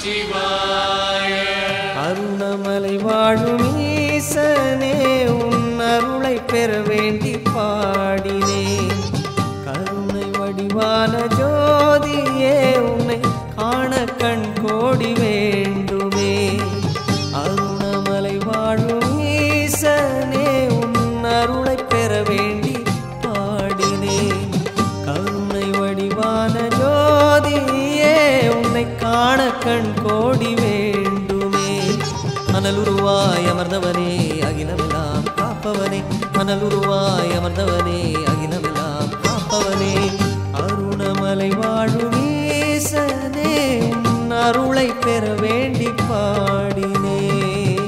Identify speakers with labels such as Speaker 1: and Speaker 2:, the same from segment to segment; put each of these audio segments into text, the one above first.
Speaker 1: சிவாய
Speaker 2: அருணமலை வாழும் ஈசனே உன் அருளை பெற வேண்டி பாடினேன் கருணை வடிவான ஜோதியே உன்னை காண கண் கோடி வேண்டுமே அருணமலை வாழும் ஈசனே உன் அருளை பெற வேண்டி பாடினேன் கருணை வடிவான ஜோதியே உன்னை காண கண் கோடி வேண்டுமே மணலுருவாய் அமர்ந்தவனே அகிலமெல்லாம் காப்பவனே மணலுருவாய் அமர்ந்தவனே அகிலமெல்லாம் காப்பவனே அருணமலை வாழும் ஈசனே உன் அருளை பெற வேண்டி பாடினேன்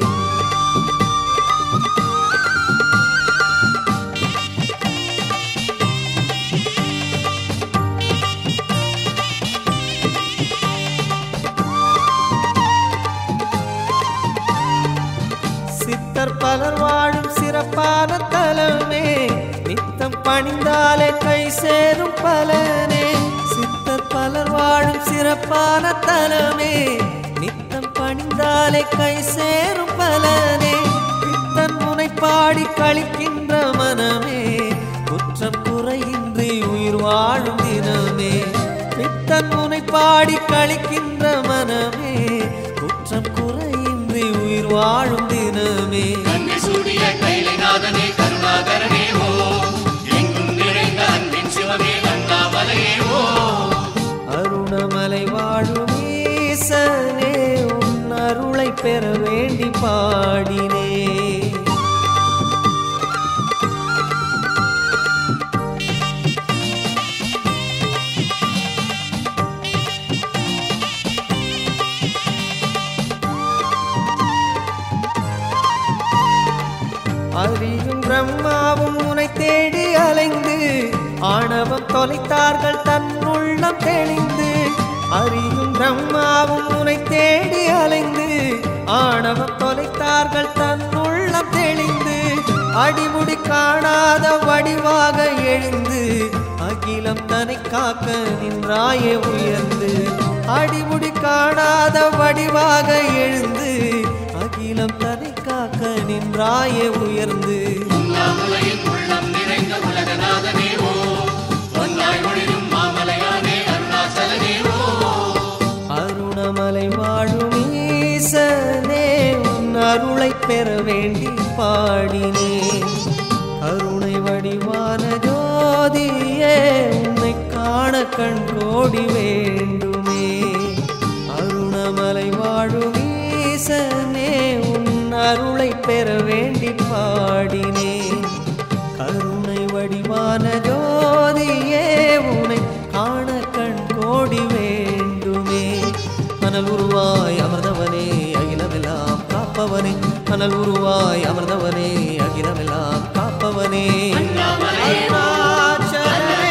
Speaker 2: சித்தர் பலர் வாழும் சிறப்பான தலமே நித்தம் பணிந்தாலே கை சேரும் பலனே சித்தர் பலர் வாழும் சிறப்பான தலமே நித்தம் பணிந்தாலே கை சேரும் பலனே பித்தன் முனை பாடி கழிக்கின்ற மனமே குற்றம் குறையின்றி உயிர் வாழும் தினமே பித்தன் முனை பாடி கழிக்கின்ற மனமே குற்றம் குறையின்றி உயிர் வாழும் தினமே
Speaker 1: கங்கை சூடிய கைலைநாதனே கருணாகரனே ஓ எங்கும் நிறைந்த அன்பின் சிவமே அண்ணாமலையே ஓ
Speaker 2: அருணமலை வாழும் ஈசனே உன் அருளை பெற வேண்டி பாடினே அறியும் பிரம்மாவும் உனை தேடி அலைந்து ஆணவம் தொலைத்தார்கள் தன் உள்ளம் தெளிந்து அறியும் பிரம்மாவும் உனை தேடி அலைந்து ஆணவம் தொலைத்தார்கள் தன் உள்ளம் தெளிந்து அடிமுடி காணாத வடிவாக எழுந்து அகிலம் தனை காக்க நின்றாயே உயர்ந்து அடிமுடி காணாத வடிவாக எழுந்து அகிலம் தனை காக்க நின்றாயே உயர்ந்து
Speaker 1: உண்ணாமுலையின் உள்ளம் நிறைந்த உலகநாதனே ஓ ஒன்னாய் ஒளிரும் மாமலையானே அருணாசலனே ஓ
Speaker 2: அருணமலை வாழும் ஈசனே உன் அருளை பெற வேண்டி பாடினேன் கருணை வடிவான ஜோதியே உன்னை காண கண் கோடி வேண்டுமே அருணமலை வாழும் ஈசனே உன் அருளை பெற வேண்டி பாடினேன் கருணை வடிவான ஜோதியே உன்னை காண கண் கோடி வேண்டுமே மணல் உருவாய் அமர்ந்தவனே அகிலமெல்லாம் காப்பவனே மணல் உருவாய் அமர்ந்தவனே அகிலமெல்லாம் காப்பவனே அருணாச்சலனே.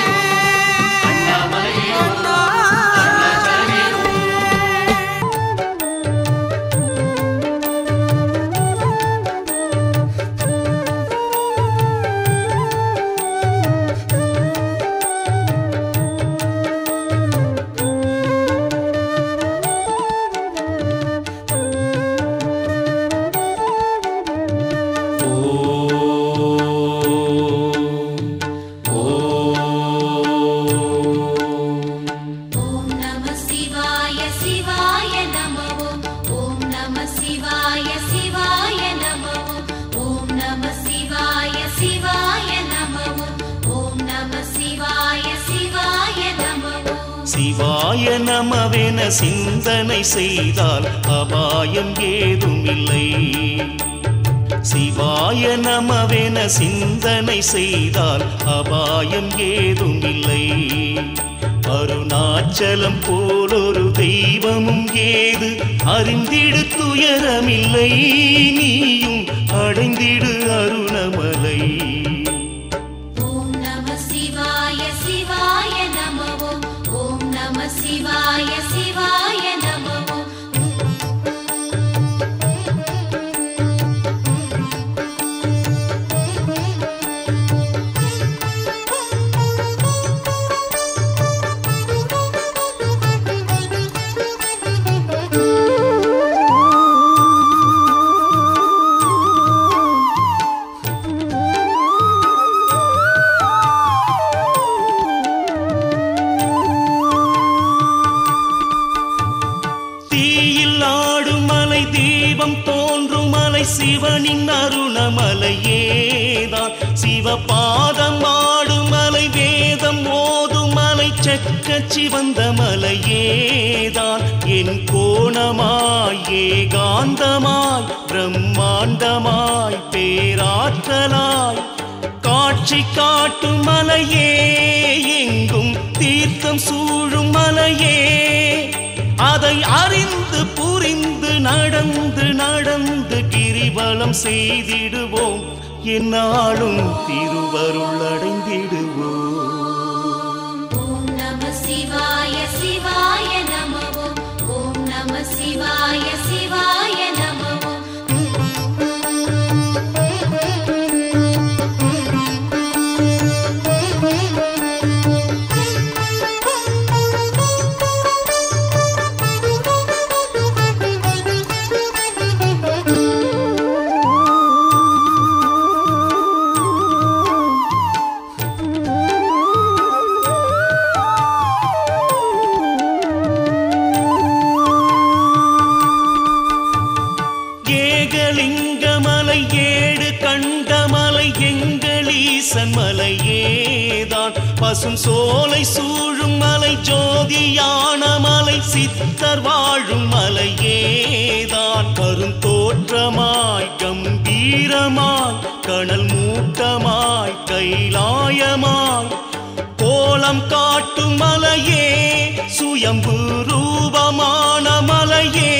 Speaker 3: ஓம் நம சிவாய சிவாய நம ஓம் ஓம் நம சிவாய சிவாய நம ஓம் ஓம் நம சிவாய சிவாய நம ஓம் ஓம் நம சிவாய சிவாய நம ஓம்
Speaker 4: சிவாய நமவென சிந்தனை செய்தால் அபாயம் ஏதுமில்லை சிவாய நமவென சிந்தனை செய்தால் அபாயம் ஏதுமில்லை அருணாச்சலம் போலொரு தெய்வமும் ஏது அறிந்திடு துயரமில்லை நீயும் அடைந்திடு அருணமலை
Speaker 3: ஓம் நம சிவாய சிவாய நம ஓம் ஓம் நம சிவாய சிவாய நம ஓம்
Speaker 4: சிவனின் அருணமலையேதான் சிவபாதம் ஆடும் மலை வேதம் ஓதும் மலை செக்க சிவந்த மலையேதான் என் கோணமாய் ஏகாந்தமாய் பிரம்மாண்டமாய் பேராற்றலாய் காட்சி காட்டும் மலையே எங்கும் தீர்த்தம் சூழும் மலையே அதை அறிந்து புரிந்து நடந்து நடந்து கிரிவலம் செய்திடுவோம் என்னாலும் திருவருள் அடைந்திடுவோம்
Speaker 3: ஓம் நம சிவாய சிவாய நம ஓம் ஓம் நம சிவாய சிவாய நம ஓம்
Speaker 4: ஏகலிங்கமலை ஏழு கண்டமலை எங்களீசன் மலையேதான் பசும் சோலை சூழும் மலை ஜோதியான மலை சித்தர் வாழும் மலையேதான் கருந்தோற்றமாய் கம்பீரமாய் கணல் மூட்டமாய் கைலாயமாய் கோலம் காட்டும் மலையே சுயம்பு ரூபமான மலையே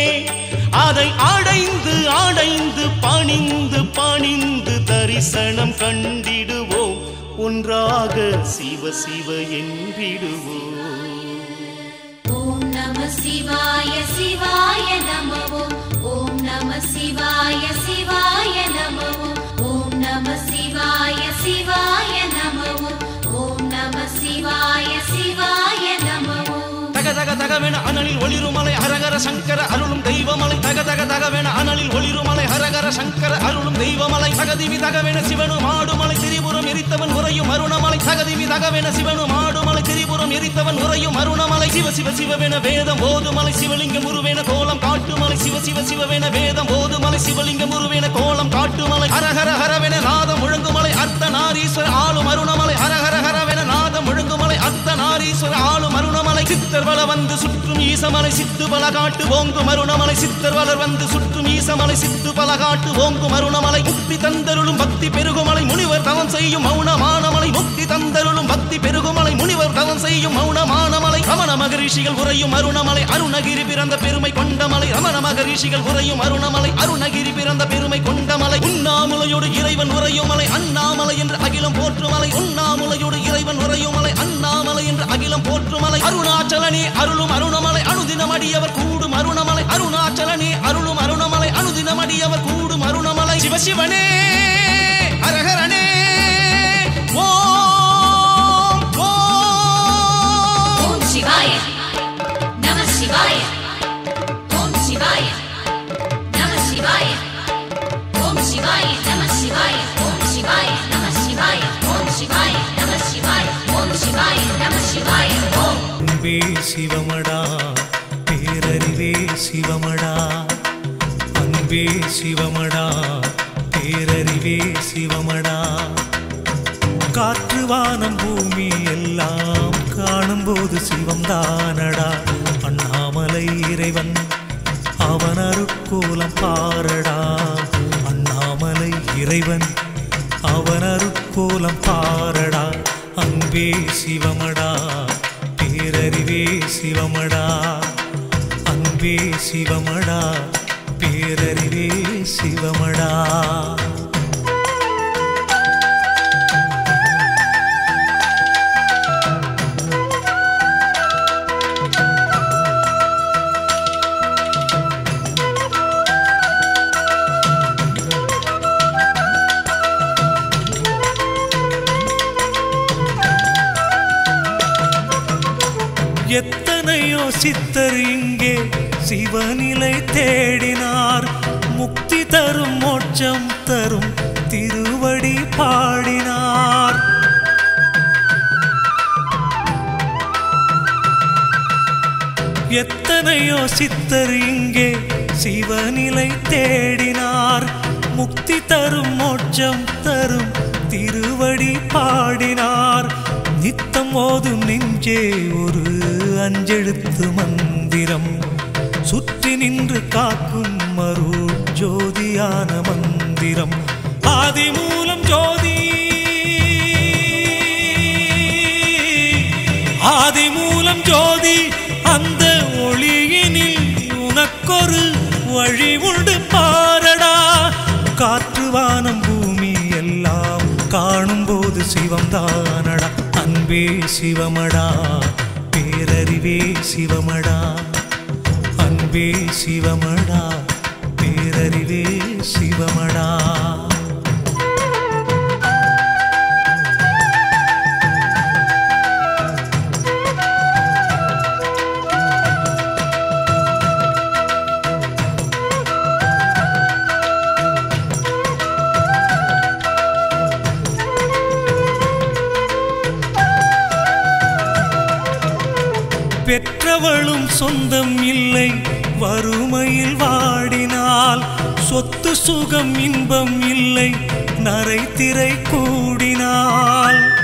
Speaker 4: அதை அடைந்து அடைந்து பணிந்து பணிந்து தரிசனம் கண்டிடுவோம் ஒன்றாக சிவ சிவ என்றிடுவோம்
Speaker 3: ஓம் நம சிவாய சிவாய நம ஓம் ஓம் நம சிவாய சிவாய நம ஓம் ஓம் நம சிவாய சிவாய நம ஓம் ஓம் நம சிவாய சிவாய நம ஓம்
Speaker 4: தக தக தகவென அனலில் ஒளிருமலை ஹரஹர சங்கர அருளும் தெய்வமலை தக தக தகவென அனலில் ஒளிருமலை ஹரஹர சங்கர அருளும் தெய்வமலை தகதிவி தகவென சிவனும் ஆடுமலை திரிபுரம் எரித்தவன் உரையும் அருணமலை தகதிவி தகவென சிவனும் ஆடுமலை திரிபுரம் எரித்தவன் உரையும் அருணமலை சிவ சிவ சிவவென வேதம் ஓதுமலை சிவலிங்கம் உருவேன கோலம் காட்டுமலை சிவ சிவ சிவவென வேதம் ஓதுமலை சிவலிங்கம் உருவேன கோலம் காட்டுமலை ஹரஹர ஹரவென நாதம் முழங்குமலை அர்த்த நாரீஸ்வர ஆளும் அருணமலை ஹரஹர ஹரவென நாதம் முழங்குமலை அர்த்த நாரீஸ்வர ஆளும் அருணமலை சித்தர் வள வந்து சுற்றும் ஈசமலை சித்து பல காட்டு ஓங்கும் அருணமலை சித்தர் வளர் வந்து சுற்றும் ஈசமலை சித்து பல காட்டு ஓங்கும் அருணமலை முக்தி தந்தருளும் பக்தி பெருகுமலை முனிவர் தவம் செய்யும் மௌனமானமலை முக்தி தந்தருளும் பக்தி பெருகுமலை முனிவர் தவம் செய்யும் மௌனமானமலை ரமண மகரிஷிகள் உரையும் அருணமலை அருணகிரி பிறந்த பெருமை கொண்டமலை ரமண மகரிஷிகள் உரையும் அருணமலை அருணகிரி பிறந்த பெருமை கொண்டமலை உண்ணாமுலையோடு இறைவன் உரையும் மலை அண்ணாமலை என்று அகிலம் போற்றுமலை உண்ணாமுலையோடு இறைவன் உரையும் மலை அண்ணாமலை என்று அகிலம் போற்றுமலை அருணாச்சலனே அருளும் அருணமலை அனுதினம் அடியவர் கூடும் அருணமலை அருணாச்சலனே அருளும் அருணமலை அனுதினம் அடியவர் கூடும் அருணமலை சிவசிவனே அரகரனே ஓம் ஓம்
Speaker 3: ஓம் சிவாய நம சிவாய ஓம் சிவாய நம சிவாய ஓம் சிவாய நம சிவாய ஓம் சிவாய நம சிவாய ஓம் சிவாய நம சிவாய ஓம் சிவாய நம சிவாய ஓம்
Speaker 5: அன்பே சிவமடா பேரறிவே சிவமடா அன்பே சிவமடா பேரறிவே சிவமடா காற்று வானம் பூமி எல்லாம் காணும்போது சிவம் தானடா அண்ணாமலை இறைவன் அவன் அருட்கோலம் பாரடா அண்ணாமலை இறைவன் அவன் அருட்கோலம் பாரடா அன்பே சிவமடா பேரறிவே சிவமடா அன்பே சிவமடா பேரறிவே சிவமடா எத்தனையோ சித்தர் இங்கே சிவநிலை தேடினார் முக்தி தரும் மோட்சம் தரும் திருவடி பாடினார் எத்தனையோ சித்தர் இங்கே சிவநிலை தேடினார் முக்தி தரும் மோட்சம் தரும் திருவடி பாடினார் நித்தம் ஓதும் நெஞ்சே ஒரு அஞ்செழுத்து மந்திரம் சுற்றி நின்று காக்கும் மருள் ஜோதியான மந்திரம் ஆதி மூலம் ஜோதி ஆதி மூலம் ஜோதி அந்த ஒளியினில் உனக்கொரு வழி உண்டு பாரடா காற்று வானம் பூமி எல்லாம் காணும் போது சிவம் தானடா அன்பே சிவமடா பேரறிவே சிவமடா அன்பே சிவமடா பேரறிவே சிவமடா பெற்றவளும் சொந்தம் இல்லை வறுமையில் வாடினால் சொத்து சுகம் இன்பம் இல்லை நரை திரை கூடினால்